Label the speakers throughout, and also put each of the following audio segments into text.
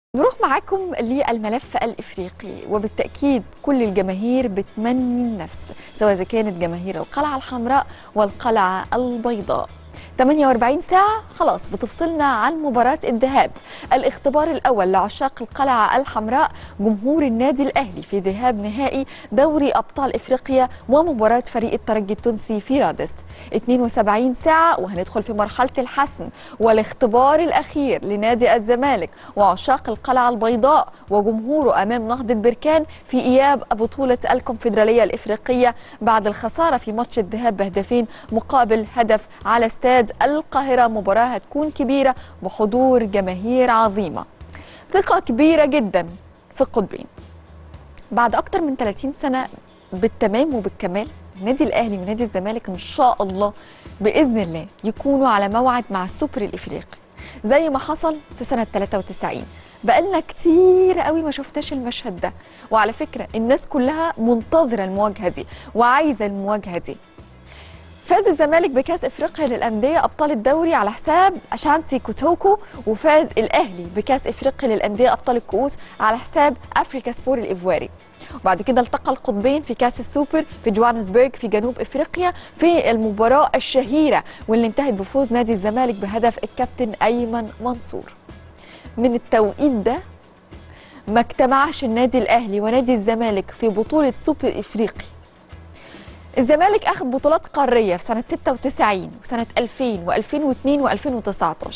Speaker 1: نروح معاكم للملف الافريقي وبالتاكيد كل الجماهير بتمني النفس سواء اذا كانت جماهير القلعه الحمراء والقلعه البيضاء 48 ساعة خلاص بتفصلنا عن مباراة الذهاب الاختبار الأول لعشاق القلعة الحمراء جمهور النادي الأهلي في ذهاب نهائي دوري أبطال إفريقيا ومباراة فريق الترجي التونسي في رادس 72 ساعة وهندخل في مرحلة الحسم والاختبار الأخير لنادي الزمالك وعشاق القلعة البيضاء وجمهوره أمام نهضة بركان في إياب بطولة الكونفدرالية الإفريقية بعد الخسارة في ماتش الذهاب بهدفين مقابل هدف على استاد القاهرة مباراة هتكون كبيرة بحضور جماهير عظيمة ثقة كبيرة جدا في القطبين بعد أكتر من 30 سنة بالتمام وبالكمال النادي الأهلي ونادي الزمالك إن شاء الله بإذن الله يكونوا على موعد مع السوبر الإفريقي زي ما حصل في سنة 93 بقالنا كتير قوي ما شفناش المشهد ده وعلى فكرة الناس كلها منتظرة المواجهة دي وعايزة المواجهة دي فاز الزمالك بكاس افريقيا للانديه ابطال الدوري على حساب اشانتي كوتوكو وفاز الاهلي بكاس افريقيا للانديه ابطال الكؤوس على حساب افريكا سبور الايفواري وبعد كده التقى القطبين في كاس السوبر في جوهانسبرج في جنوب افريقيا في المباراه الشهيره واللي انتهت بفوز نادي الزمالك بهدف الكابتن ايمن منصور من التوقيت ده ما اجتمعش النادي الاهلي ونادي الزمالك في بطوله سوبر افريقي الزمالك اخذ بطولات قاريه في سنه 96 وسنه 2000 و2002 و2019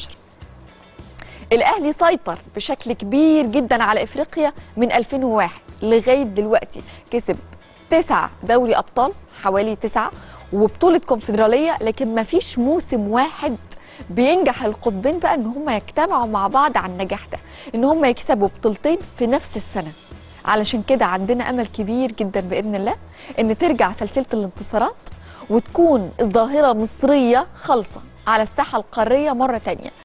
Speaker 1: الاهلي سيطر بشكل كبير جدا على افريقيا من 2001 لغايه دلوقتي كسب تسعة دوري ابطال حوالي تسعة وبطوله كونفدراليه لكن ما فيش موسم واحد بينجح القطبين بقى ان هم يجتمعوا مع بعض على النجاح ده ان هم يكسبوا بطولتين في نفس السنه علشان كده عندنا امل كبير جدا باذن الله ان ترجع سلسله الانتصارات وتكون الظاهره مصريه خالصه على الساحه القاريه مره تانية